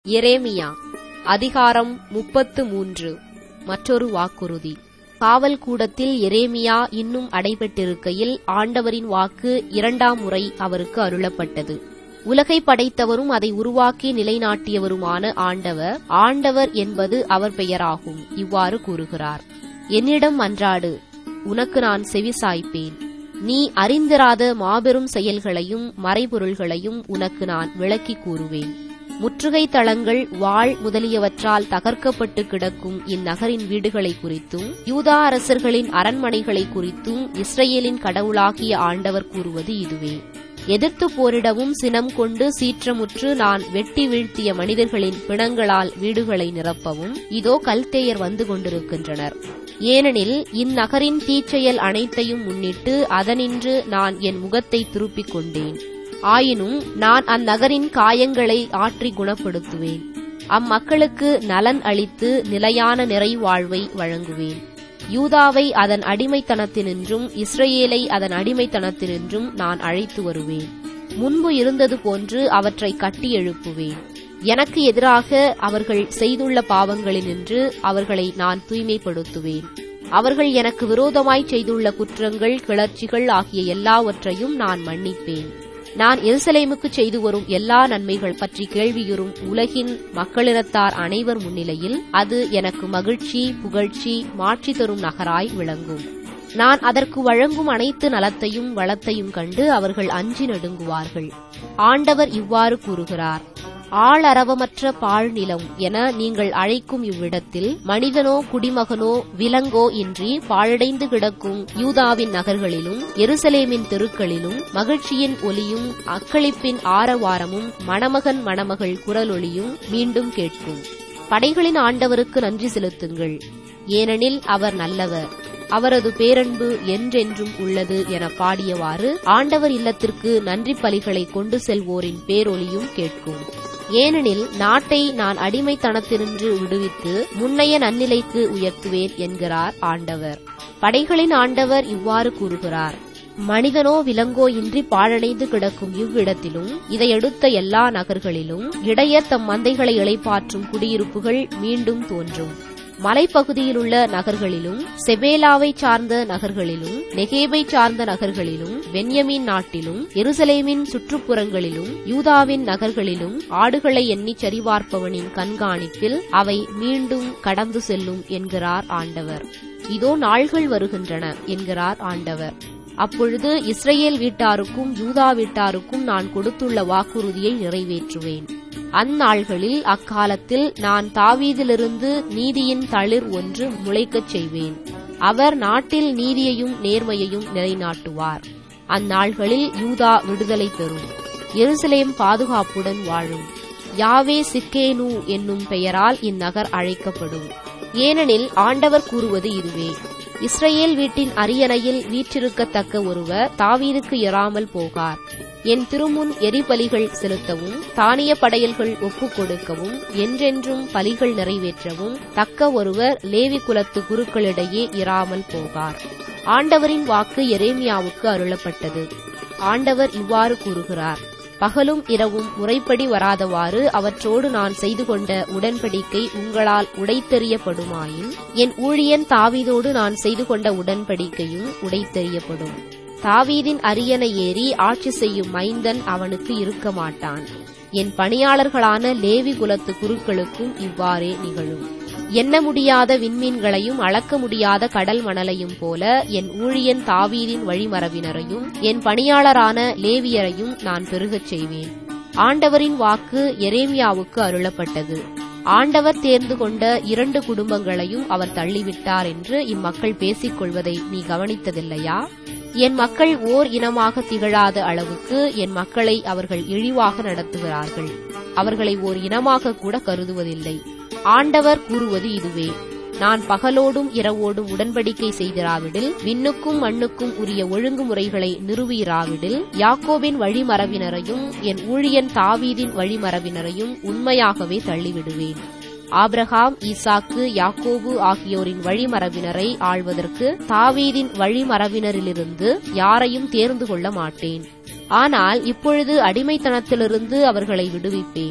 எரேமியா அதிகாரம் முப்பத்து மூன்று மற்றொரு வாக்குறுதி காவல் கூடத்தில் எரேமியா இன்னும் அடைபட்டிருக்கையில் ஆண்டவரின் வாக்கு இரண்டாம் முறை அவருக்கு அருளப்பட்டது உலகை படைத்தவரும் அதை உருவாக்கி நிலைநாட்டியவருமான ஆண்டவர் ஆண்டவர் என்பது அவர் பெயராகும் இவ்வாறு கூறுகிறார் என்னிடம் மன்றாடு உனக்கு நான் செவிசாய்ப்பேன் நீ அறிந்திராத மாபெரும் செயல்களையும் மறைபொருள்களையும் உனக்கு நான் விளக்கிக் கூறுவேன் முற்றுகை தளங்கள் வாழ் முதலியவற்றால் தகர்க்கப்பட்டு கிடக்கும் இந்நகரின் வீடுகளை குறித்தும் யூதா அரசர்களின் அரண்மனைகளை குறித்தும் இஸ்ரேலின் கடவுளாகிய ஆண்டவர் கூறுவது இதுவே எதிர்த்து போரிடவும் சினம் கொண்டு சீற்றமுற்று நான் வெட்டி வீழ்த்திய மனிதர்களின் பிணங்களால் வீடுகளை நிரப்பவும் இதோ கல்தேயர் வந்து கொண்டிருக்கின்றனர் ஏனெனில் இந்நகரின் தீச்செயல் அனைத்தையும் முன்னிட்டு அதனின்று நான் என் முகத்தை திருப்பிக் கொண்டேன் ஆயினும் நான் அந்நகரின் காயங்களை ஆற்றி குணப்படுத்துவேன் அம்மக்களுக்கு நலன் அளித்து நிலையான நிறைவாழ்வை வழங்குவேன் யூதாவை அதன் அடிமைத்தனத்தினின்றும் இஸ்ரேலை அதன் அடிமைத்தனத்தினின்றும் நான் அழைத்து வருவேன் முன்பு இருந்தது போன்று அவற்றை கட்டி எழுப்புவேன் எனக்கு எதிராக அவர்கள் செய்துள்ள பாவங்களினின்று அவர்களை நான் தூய்மைப்படுத்துவேன் அவர்கள் எனக்கு விரோதமாய் செய்துள்ள குற்றங்கள் கிளர்ச்சிகள் ஆகிய எல்லாவற்றையும் நான் மன்னிப்பேன் நான் எருசலேமுக்கு செய்து வரும் எல்லா நன்மைகள் பற்றி கேள்வியுறும் உலகின் மக்களினத்தார் அனைவர் முன்னிலையில் அது எனக்கு மகிழ்ச்சி புகழ்ச்சி மாட்சி தரும் நகராய் விளங்கும் நான் அதற்கு வழங்கும் அனைத்து நலத்தையும் வளத்தையும் கண்டு அவர்கள் அஞ்சி நடுங்குவார்கள் ஆண்டவர் இவ்வாறு கூறுகிறார் ஆளரவமற்ற பாழ்நிலம் என நீங்கள் அழைக்கும் இவ்விடத்தில் மனிதனோ குடிமகனோ விலங்கோ இன்றி பாழடைந்து கிடக்கும் யூதாவின் நகர்களிலும் எருசலேமின் தெருக்களிலும் மகிழ்ச்சியின் ஒலியும் அக்களிப்பின் ஆரவாரமும் மணமகன் மணமகள் குரலொலியும் மீண்டும் கேட்கும் படைகளின் ஆண்டவருக்கு நன்றி செலுத்துங்கள் ஏனெனில் அவர் நல்லவர் அவரது பேரன்பு என்றென்றும் உள்ளது என பாடியவாறு ஆண்டவர் இல்லத்திற்கு நன்றி பலிகளை கொண்டு செல்வோரின் பேரொலியும் கேட்கும் ஏனெனில் நாட்டை நான் அடிமைத்தனத்தினின்று விடுவித்து முன்னைய நன்னிலைக்கு உயர்த்துவேன் என்கிறார் ஆண்டவர் படைகளின் ஆண்டவர் இவ்வாறு கூறுகிறார் மனிதனோ விலங்கோ இன்றி பாழடைந்து கிடக்கும் இவ்விடத்திலும் இதையடுத்த எல்லா நகர்களிலும் இடையர் தம் மந்தைகளை இளைப்பாற்றும் குடியிருப்புகள் மீண்டும் தோன்றும் மலைப்பகுதியிலுள்ள நகர்களிலும் செபேலாவை சார்ந்த நகர்களிலும் நெகேபை சார்ந்த நகர்களிலும் வென்யமின் நாட்டிலும் எருசலேமின் சுற்றுப்புறங்களிலும் யூதாவின் நகர்களிலும் ஆடுகளை எண்ணி சரிபார்ப்பவனின் கண்காணிப்பில் அவை மீண்டும் கடந்து செல்லும் என்கிறார் ஆண்டவர் இதோ நாள்கள் வருகின்றன என்கிறார் ஆண்டவர் அப்பொழுது இஸ்ரேல் வீட்டாருக்கும் யூதா வீட்டாருக்கும் நான் கொடுத்துள்ள வாக்குறுதியை நிறைவேற்றுவேன் அந்நாள்களில் அக்காலத்தில் நான் தாவீதிலிருந்து நீதியின் தளிர் ஒன்று முளைக்கச் செய்வேன் அவர் நாட்டில் நீதியையும் நேர்மையையும் நிலைநாட்டுவார் அந்நாள்களில் யூதா விடுதலை பெறும் எருசலேம் பாதுகாப்புடன் வாழும் யாவே சிக்கேனு என்னும் பெயரால் இந்நகர் அழைக்கப்படும் ஏனெனில் ஆண்டவர் கூறுவது இதுவே இஸ்ரேல் வீட்டின் அரியணையில் வீற்றிருக்கத்தக்க ஒருவர் தாவீதுக்கு எறாமல் போகார் என் திருமுன் எரிபலிகள் செலுத்தவும் தானிய படையல்கள் ஒப்புக் கொடுக்கவும் என்றென்றும் பலிகள் நிறைவேற்றவும் தக்க ஒருவர் லேவி குலத்து குருக்களிடையே இராமல் போகார் ஆண்டவரின் வாக்கு எரேமியாவுக்கு அருளப்பட்டது ஆண்டவர் இவ்வாறு கூறுகிறார் பகலும் இரவும் முறைப்படி வராதவாறு அவற்றோடு நான் செய்து கொண்ட உடன்படிக்கை உங்களால் உடைத்தெறியப்படுமாயின் என் ஊழியன் தாவீதோடு நான் செய்து கொண்ட உடன்படிக்கையும் உடைத்தெறியப்படும் தாவீதின் அரியணை ஏறி ஆட்சி செய்யும் மைந்தன் அவனுக்கு இருக்க மாட்டான் என் பணியாளர்களான லேவி குலத்து குருக்களுக்கும் இவ்வாறே நிகழும் எண்ண முடியாத விண்மீன்களையும் அளக்க முடியாத கடல் மணலையும் போல என் ஊழியன் தாவீதின் வழிமரபினரையும் என் பணியாளரான லேவியரையும் நான் பெருகச் செய்வேன் ஆண்டவரின் வாக்கு எரேமியாவுக்கு அருளப்பட்டது ஆண்டவர் தேர்ந்து கொண்ட இரண்டு குடும்பங்களையும் அவர் தள்ளிவிட்டார் என்று இம்மக்கள் பேசிக் கொள்வதை நீ கவனித்ததில்லையா என் மக்கள் ஓர் இனமாக திகழாத அளவுக்கு என் மக்களை அவர்கள் இழிவாக நடத்துகிறார்கள் அவர்களை ஓர் இனமாக கூட கருதுவதில்லை ஆண்டவர் கூறுவது இதுவே நான் பகலோடும் இரவோடும் உடன்படிக்கை செய்திராவிடில் விண்ணுக்கும் மண்ணுக்கும் உரிய ஒழுங்குமுறைகளை நிறுவியிராவிடில் யாக்கோபின் வழிமரபினரையும் என் ஊழியன் தாவீதின் வழிமரபினரையும் உண்மையாகவே தள்ளிவிடுவேன் ஆப்ரஹாம் ஈசாக்கு யாக்கோபு ஆகியோரின் வழிமரபினரை ஆள்வதற்கு தாவீதின் வழிமரபினரிலிருந்து யாரையும் தேர்ந்து கொள்ள மாட்டேன் ஆனால் இப்பொழுது அடிமைத்தனத்திலிருந்து அவர்களை விடுவிப்பேன்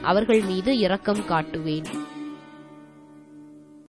அவர்கள் மீது இரக்கம் காட்டுவேன்